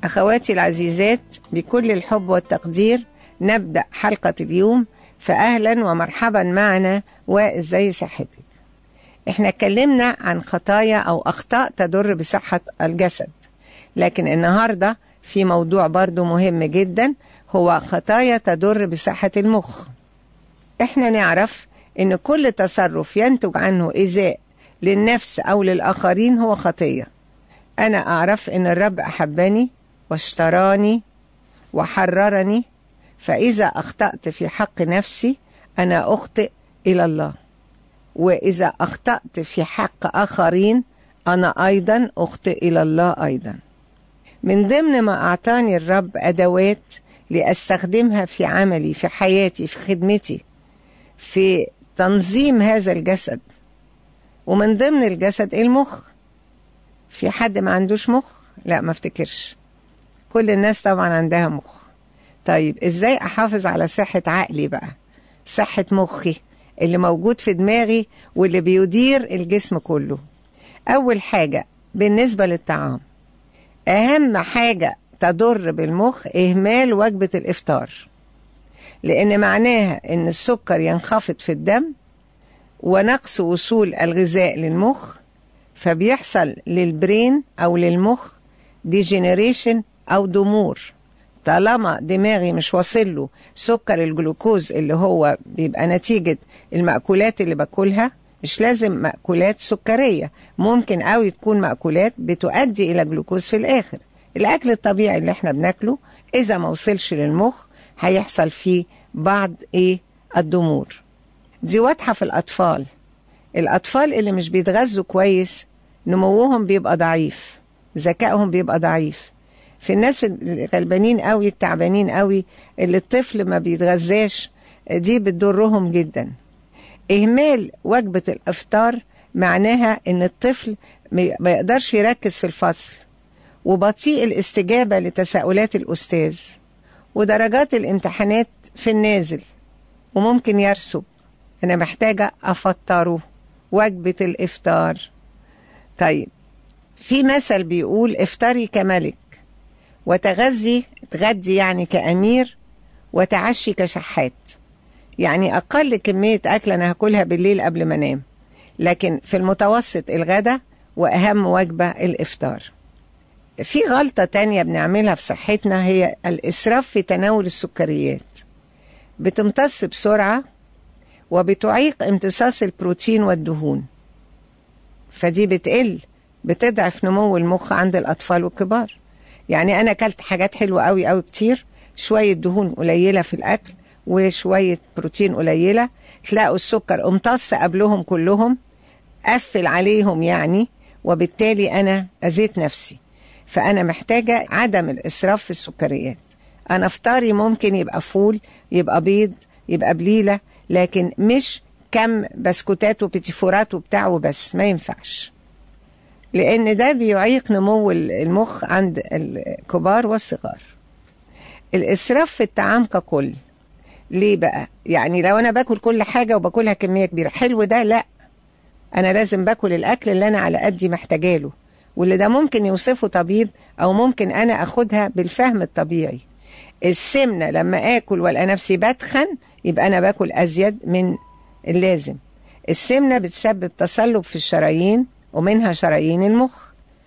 أخواتي العزيزات بكل الحب والتقدير نبدأ حلقة اليوم فأهلا ومرحبا معنا وإزاي صحتك احنا اتكلمنا عن خطايا أو أخطاء تضر بصحة الجسد لكن النهاردة في موضوع برضو مهم جدا هو خطايا تضر بصحة المخ احنا نعرف ان كل تصرف ينتج عنه إيذاء للنفس أو للآخرين هو خطية أنا أعرف ان الرب أحبني واشتراني وحررني فإذا أخطأت في حق نفسي أنا أخطئ إلى الله وإذا أخطأت في حق آخرين أنا أيضا أخطئ إلى الله أيضا من ضمن ما أعطاني الرب أدوات لأستخدمها في عملي في حياتي في خدمتي في تنظيم هذا الجسد ومن ضمن الجسد المخ في حد ما عندوش مخ لا ما افتكرش كل الناس طبعا عندها مخ طيب ازاي احافظ على صحة عقلي بقى صحة مخي اللي موجود في دماغي واللي بيدير الجسم كله اول حاجة بالنسبة للطعام اهم حاجة تضر بالمخ اهمال وجبة الافطار لان معناها ان السكر ينخفض في الدم ونقص وصول الغذاء للمخ فبيحصل للبرين او للمخ ديجينيريشن او ضمور طالما دماغي مش واصل له سكر الجلوكوز اللي هو بيبقى نتيجة المأكولات اللي باكلها مش لازم مأكولات سكرية ممكن قوي تكون مأكولات بتؤدي إلى جلوكوز في الآخر الأكل الطبيعي اللي احنا بناكله إذا ما وصلش للمخ هيحصل فيه بعض إيه الضمور دي واضحة في الأطفال الأطفال اللي مش بيتغذوا كويس نموهم بيبقى ضعيف ذكائهم بيبقى ضعيف في الناس الغلبانين قوي التعبانين قوي اللي الطفل ما بيتغذاش دي بتضرهم جدا اهمال وجبة الافطار معناها ان الطفل ما يقدرش يركز في الفصل وبطيء الاستجابة لتساؤلات الأستاذ ودرجات الامتحانات في النازل وممكن يرسب أنا محتاجة أفطره وجبة الإفطار طيب في مثل بيقول افطري كملك وتغذي تغدي يعني كأمير وتعشي كشحات يعني أقل كمية أكل أنا هاكلها بالليل قبل ما أنام لكن في المتوسط الغدا وأهم وجبة الإفطار في غلطة تانية بنعملها في صحتنا هي الإسراف في تناول السكريات بتمتص بسرعة وبتعيق امتصاص البروتين والدهون فدي بتقل بتضعف نمو المخ عند الأطفال والكبار يعني أنا أكلت حاجات حلوة قوي قوي كتير شوية دهون قليلة في الأكل وشوية بروتين قليلة تلاقوا السكر امتص قبلهم كلهم قفل عليهم يعني وبالتالي أنا أذيت نفسي فأنا محتاجة عدم الإسراف في السكريات أنا فطاري ممكن يبقى فول يبقى بيض يبقى بليلة لكن مش كم بسكوتات وبيتيفورات وبتاع وبس ما ينفعش لأن ده بيعيق نمو المخ عند الكبار والصغار الإسراف في الطعام ككل ليه بقى يعني لو أنا باكل كل حاجة وباكلها كمية كبيرة حلو ده لا أنا لازم باكل الأكل اللي أنا على قدي محتاجاله واللي ده ممكن يوصفه طبيب أو ممكن أنا أخدها بالفهم الطبيعي السمنة لما آكل والقى نفسي بتخن يبقى أنا باكل أزيد من اللازم السمنة بتسبب تصلب في الشرايين ومنها شرايين المخ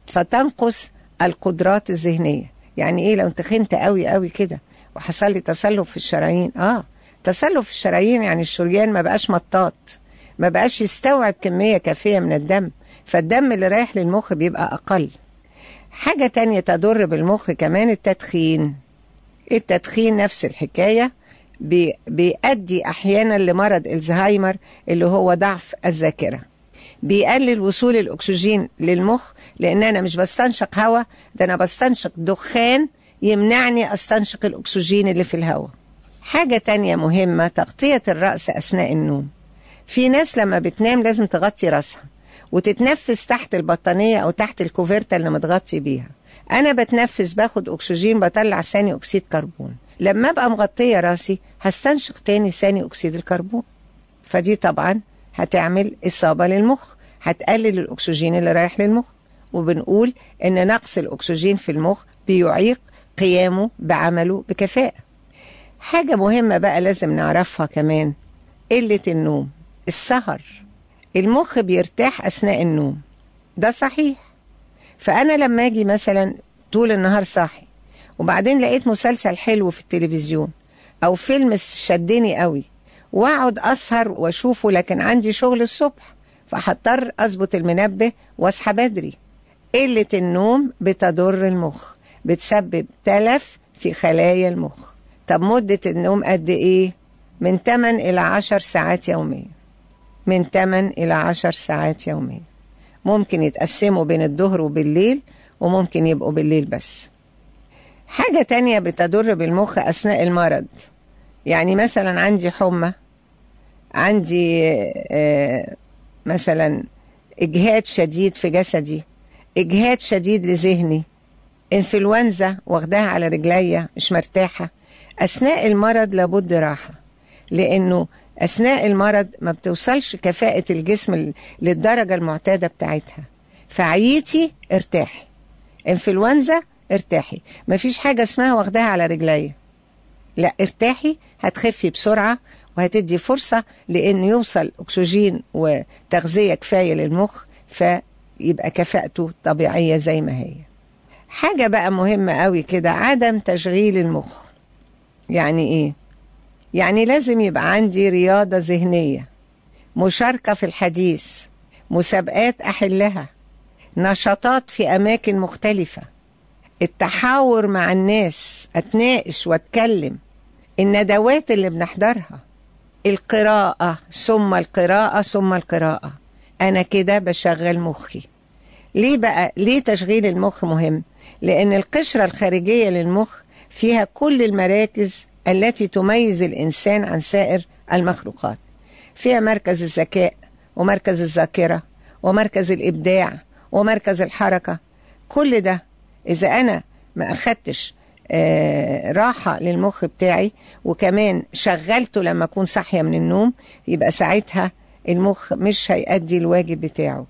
فتنقص القدرات الذهنية يعني ايه لو انت تخنت قوي قوي كده وحصل لي تصلب في الشرايين اه تصلب في الشرايين يعني الشريان ما بقاش مطاط ما بقاش يستوعب كمية كافية من الدم فالدم اللي رايح للمخ بيبقى أقل حاجة تانية تضر بالمخ كمان التدخين التدخين نفس الحكاية بي بيؤدي أحيانا لمرض الزهايمر اللي هو ضعف الذاكرة بيقلل وصول الأكسجين للمخ لأن أنا مش بستنشق هواء ده أنا بستنشق دخان يمنعني أستنشق الأكسجين اللي في الهواء حاجة تانية مهمة تغطية الرأس أثناء النوم في ناس لما بتنام لازم تغطي رأسها وتتنفس تحت البطانية أو تحت الكوفرتة اللي متغطي بيها أنا بتنفس باخد أكسجين بطلع ثاني أكسيد كربون لما أبقى مغطية راسي هستنشق تاني ثاني أكسيد الكربون فدي طبعا هتعمل إصابة للمخ هتقلل الأكسجين اللي رايح للمخ وبنقول إن نقص الأكسجين في المخ بيعيق قيامه بعمله بكفاءة حاجة مهمة بقى لازم نعرفها كمان قلة النوم السهر المخ بيرتاح أثناء النوم ده صحيح فأنا لما أجي مثلا طول النهار صاحي وبعدين لقيت مسلسل حلو في التلفزيون أو فيلم شدني قوي واقعد أسهر وأشوفه لكن عندي شغل الصبح فهضطر أظبط المنبه وأصحى بدري قلة النوم بتضر المخ بتسبب تلف في خلايا المخ طب مدة النوم قد إيه؟ من 8 إلى 10 ساعات يوميا من 8 إلى 10 ساعات يوميا ممكن يتقسموا بين الظهر وبالليل وممكن يبقوا بالليل بس حاجة تانية بتضر بالمخ أثناء المرض يعني مثلا عندي حمى عندي آه مثلا إجهاد شديد في جسدي إجهاد شديد لذهني انفلونزا واخداها على رجليا مش مرتاحة أثناء المرض لابد راحة لأنه أثناء المرض ما بتوصلش كفاءة الجسم للدرجة المعتادة بتاعتها فعيتي ارتاحي انفلونزا ارتاحي مفيش حاجة اسمها واخداها على رجليا لا ارتاحي هتخفي بسرعة وهتدي فرصة لأن يوصل أكسجين وتغذية كفاية للمخ فيبقى كفاءته طبيعية زي ما هي حاجة بقى مهمة قوي كده عدم تشغيل المخ يعني ايه يعني لازم يبقى عندي رياضة ذهنية مشاركة في الحديث مسابقات أحلها نشاطات في أماكن مختلفة التحاور مع الناس أتناقش وأتكلم الندوات اللي بنحضرها القراءة ثم القراءة ثم القراءة أنا كده بشغل مخي ليه بقى ليه تشغيل المخ مهم لأن القشرة الخارجية للمخ فيها كل المراكز التي تميز الإنسان عن سائر المخلوقات فيها مركز الذكاء ومركز الذاكرة ومركز الإبداع ومركز الحركة كل ده إذا أنا ما أخدتش آه راحة للمخ بتاعي وكمان شغلته لما أكون صاحية من النوم يبقى ساعتها المخ مش هيأدي الواجب بتاعه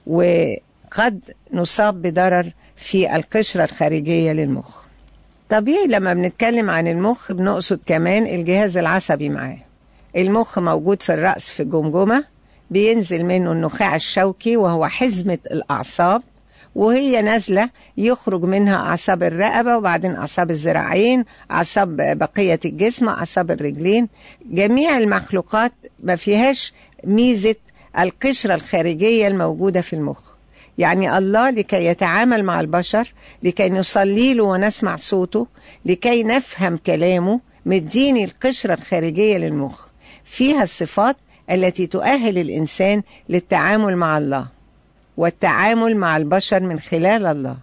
وقد نصاب بضرر في القشرة الخارجية للمخ طبيعي لما بنتكلم عن المخ بنقصد كمان الجهاز العصبي معاه المخ موجود في الرأس في الجمجمة بينزل منه النخاع الشوكي وهو حزمة الأعصاب وهي نازلة يخرج منها أعصاب الرقبة وبعدين أعصاب الذراعين أعصاب بقية الجسم أعصاب الرجلين جميع المخلوقات ما فيهاش ميزة القشرة الخارجية الموجودة في المخ يعني الله لكي يتعامل مع البشر لكي نصلي له ونسمع صوته لكي نفهم كلامه مديني القشرة الخارجية للمخ فيها الصفات التي تؤهل الإنسان للتعامل مع الله والتعامل مع البشر من خلال الله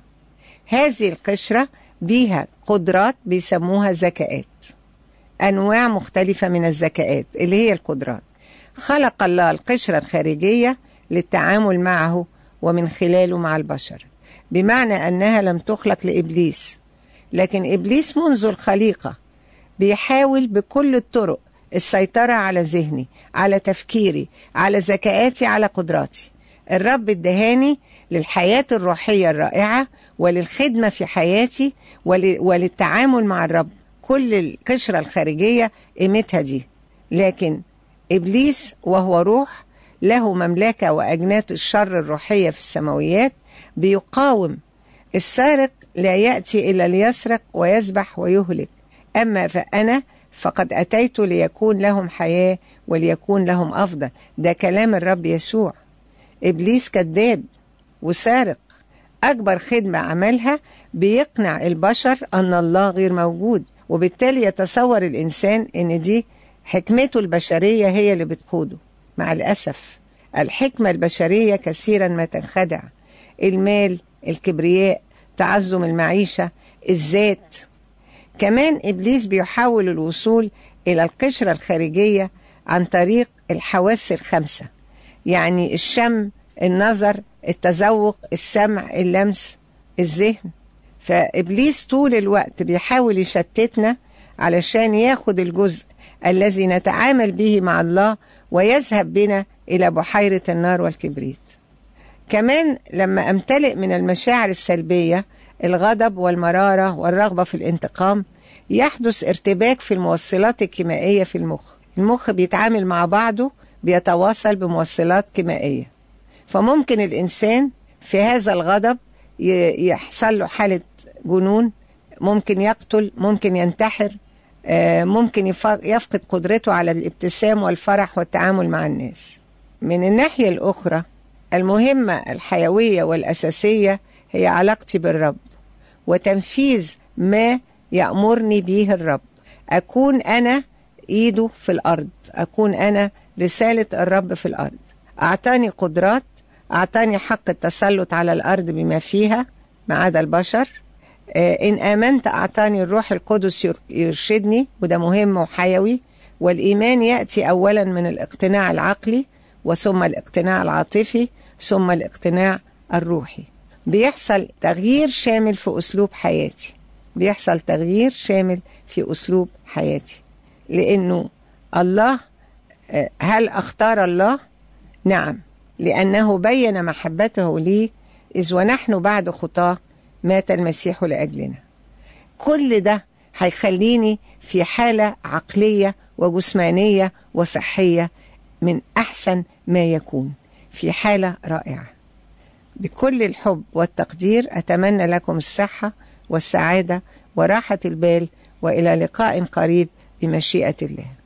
هذه القشرة بيها قدرات بيسموها ذكاءات أنواع مختلفة من الذكاءات اللي هي القدرات خلق الله القشرة الخارجية للتعامل معه ومن خلاله مع البشر بمعنى أنها لم تخلق لإبليس لكن إبليس منذ الخليقة بيحاول بكل الطرق السيطرة على ذهني على تفكيري على ذكاءاتي على قدراتي الرب ادهاني للحياة الروحية الرائعة وللخدمة في حياتي وللتعامل مع الرب كل القشرة الخارجية قيمتها دي لكن إبليس وهو روح له مملكة وأجنات الشر الروحية في السماويات بيقاوم السارق لا يأتي إلا ليسرق ويذبح ويهلك أما فأنا فقد أتيت ليكون لهم حياة وليكون لهم أفضل ده كلام الرب يسوع إبليس كذاب وسارق أكبر خدمة عملها بيقنع البشر أن الله غير موجود وبالتالي يتصور الإنسان أن دي حكمته البشرية هي اللي بتقوده مع الأسف الحكمة البشرية كثيرا ما تنخدع المال الكبرياء تعزم المعيشة الذات كمان إبليس بيحاول الوصول إلى القشرة الخارجية عن طريق الحواس الخمسة يعني الشم النظر التذوق السمع اللمس الذهن فإبليس طول الوقت بيحاول يشتتنا علشان ياخد الجزء الذي نتعامل به مع الله ويذهب بنا إلى بحيرة النار والكبريت كمان لما أمتلئ من المشاعر السلبية الغضب والمرارة والرغبة في الانتقام يحدث ارتباك في الموصلات الكيميائية في المخ المخ بيتعامل مع بعضه بيتواصل بموصلات كيميائية فممكن الإنسان في هذا الغضب يحصل له حالة جنون ممكن يقتل ممكن ينتحر ممكن يفقد قدرته على الابتسام والفرح والتعامل مع الناس من الناحية الأخرى المهمة الحيوية والأساسية هي علاقتي بالرب وتنفيذ ما يأمرني به الرب أكون أنا إيده في الأرض أكون أنا رسالة الرب في الأرض أعطاني قدرات أعطاني حق التسلط على الأرض بما فيها ما عدا البشر إن آمنت أعطاني الروح القدس يرشدني وده مهم وحيوي والإيمان يأتي أولا من الاقتناع العقلي وثم الاقتناع العاطفي ثم الاقتناع الروحي بيحصل تغيير شامل في أسلوب حياتي بيحصل تغيير شامل في أسلوب حياتي لأنه الله هل اختار الله؟ نعم لأنه بين محبته لي إذ ونحن بعد خطاه مات المسيح لأجلنا كل ده هيخليني في حالة عقلية وجسمانية وصحية من أحسن ما يكون في حالة رائعة بكل الحب والتقدير أتمنى لكم الصحة والسعادة وراحة البال وإلى لقاء قريب بمشيئة الله